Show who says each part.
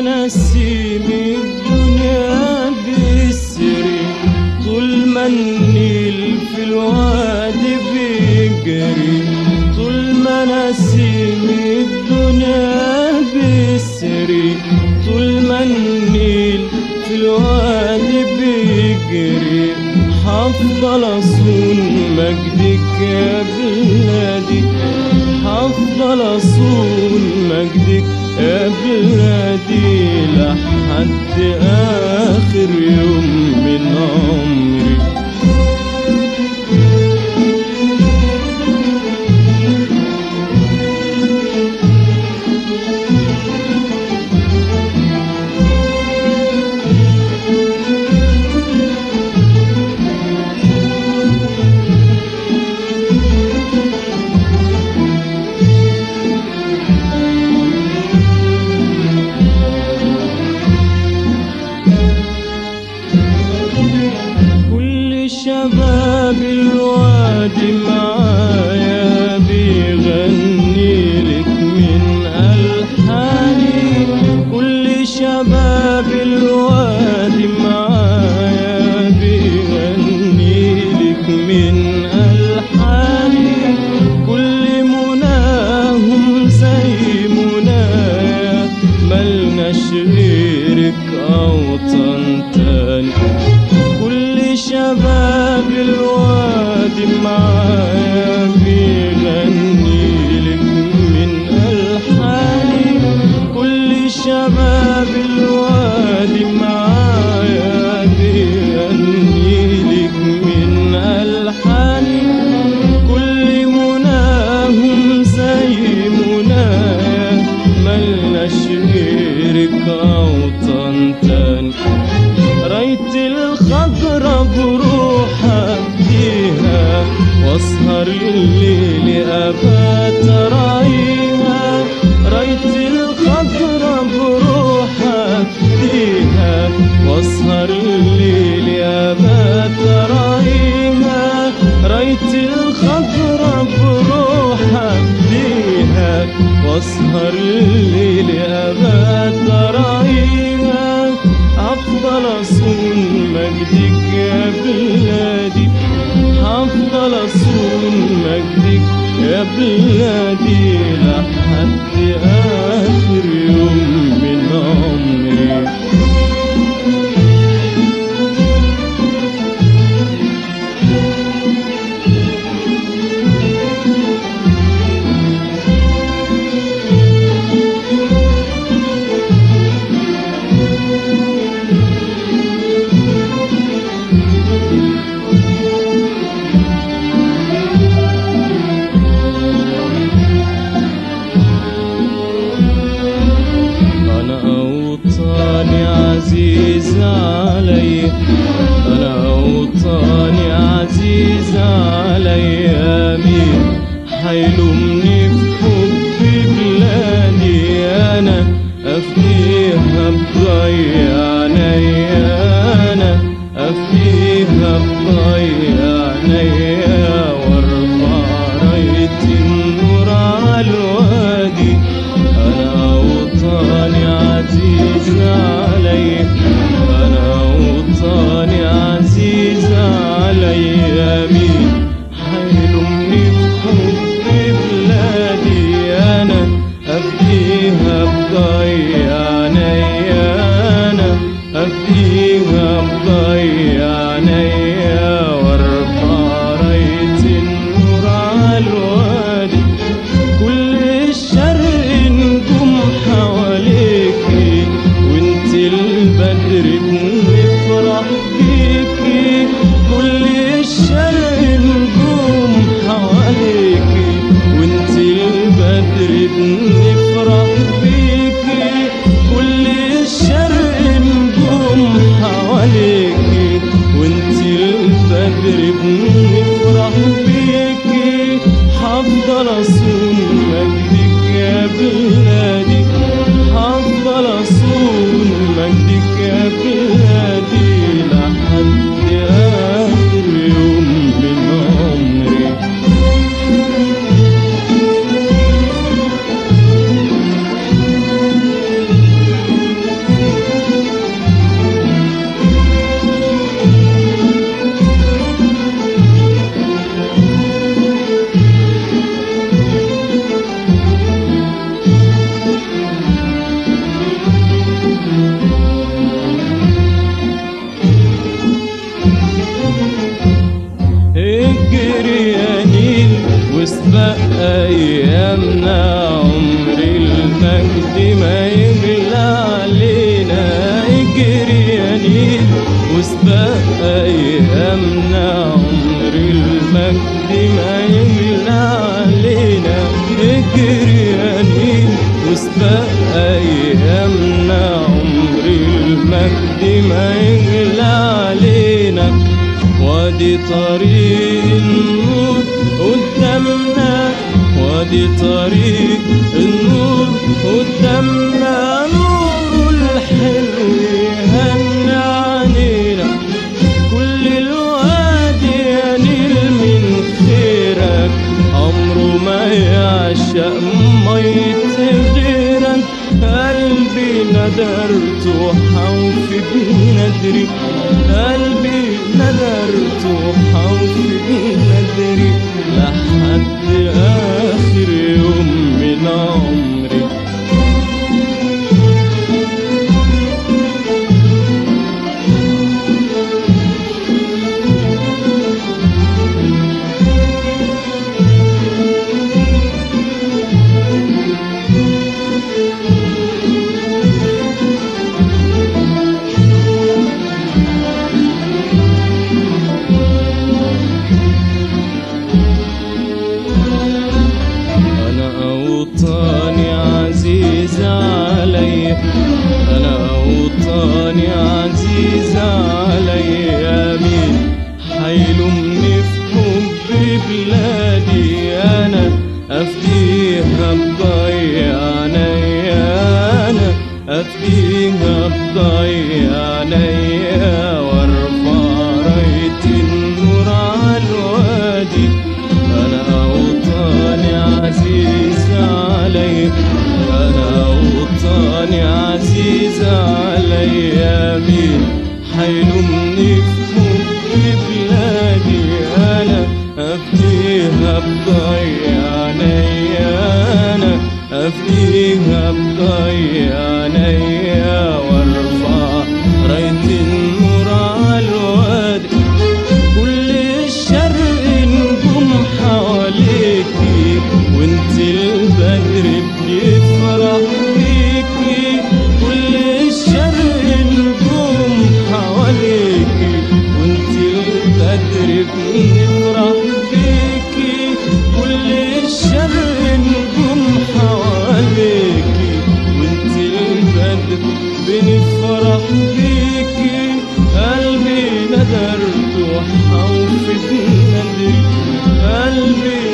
Speaker 1: نسيم الدنيا بيسري طول ما النيل في الوادي بيجري طول ما نسيم الدنيا بيسري طول ما النيل في الوادي بيجري هفضل اصون مجدك يا بلادي هفضل اصون مجدك يا بلادي لحد اخر يوم من عمري كل شباب الوادي معايا بيغني لك من ألحاني كل شباب الوادي معايا بيغني لك من ألحاني كل مناهم زي منايا ملناش غيرك أوطن تاني كل شباب الوادي معايا بيغني لك من ألحاني كل شباب الوادي معايا بيغني لك من ألحاني كل مناهم زي منايا ملناش غيرك أوطن تاني رايت الخضرة بروحها فيها واسهر الليل ابات رايها رايت الخضرة بروحها فيها واسهر الليل ابات رايها رايت الخضرة بروحها فيها واسهر الليل ابات رايها هفضل اصون مجدك يا بلادي هفضل اصون مجدك يا بلادي لحد اخر يوم من عمري أنا أوطاني عزيز علي أنا أوطاني عزيز علي أمين حيلومني في حب بلادي أنا أفديها بضيع عينيا أنا أفديها بضيع عينيا وارفع راية النور على الوادي أنا أوطاني عزيز علي أنا أوطاني عزيز علي أمين حيلومني بحب بلادي أنا أفديها بضيع عينيا أنا أفديها بضيع عينيا وارفع راية النور على الوادي كل الشرق نجوم حواليكي وانت البدر بنفرح بيكي كل الشرق نجوم حواليكي وانت البدر بنفرح بيكي كل الشرق نجوم حواليكي وانت البدر بنفرح بيكي هفضل اصون مجدك يا بلادي هفضل اصون مجدك يا بلادي لحد اخر يوم من عمري المجد ما يغلى علينا اجري يا نيل وسبق ايامنا عمر المجد ما يغلى علينا اجري يا نيل وسبق ايامنا عمر المجد ما يغلى علينا وادي طريق النور قدامنا وادي طريق النور قدامنا نور الحلو يهنى علينا كل الوادي ينيل من خيرك عمره ما يعشق مية غيرك قلبي ندرت وحوفي بندري قلبي ندرت وحوفي بندري لحد آخر يوم من عمري أنا أوطاني عزيز علي أنا أوطاني عزيز علي مين حيلومني في حب بلادي أنا أفديها بضيع عينيا أنا أفديها بضيع عينيا وارفع راية النور على الوادي أنا أوطاني عزيز علي أنا أوطاني عزيز علي مين حيلومني في حب بلادي أنا أفديها بضيع عينيا أنا أفديها بضيع عينيا وارفع راية النور على الوادي كل الشرق نجوم حواليكي وانت البدر بيفرح بيكي كل الشرق نجوم حواليكي وانت البدر بنفرح بيكي كل الشرق نجوم حواليكي وانت البدر بنفرح بيكي قلبي ندرت وحوفت ندري قلبي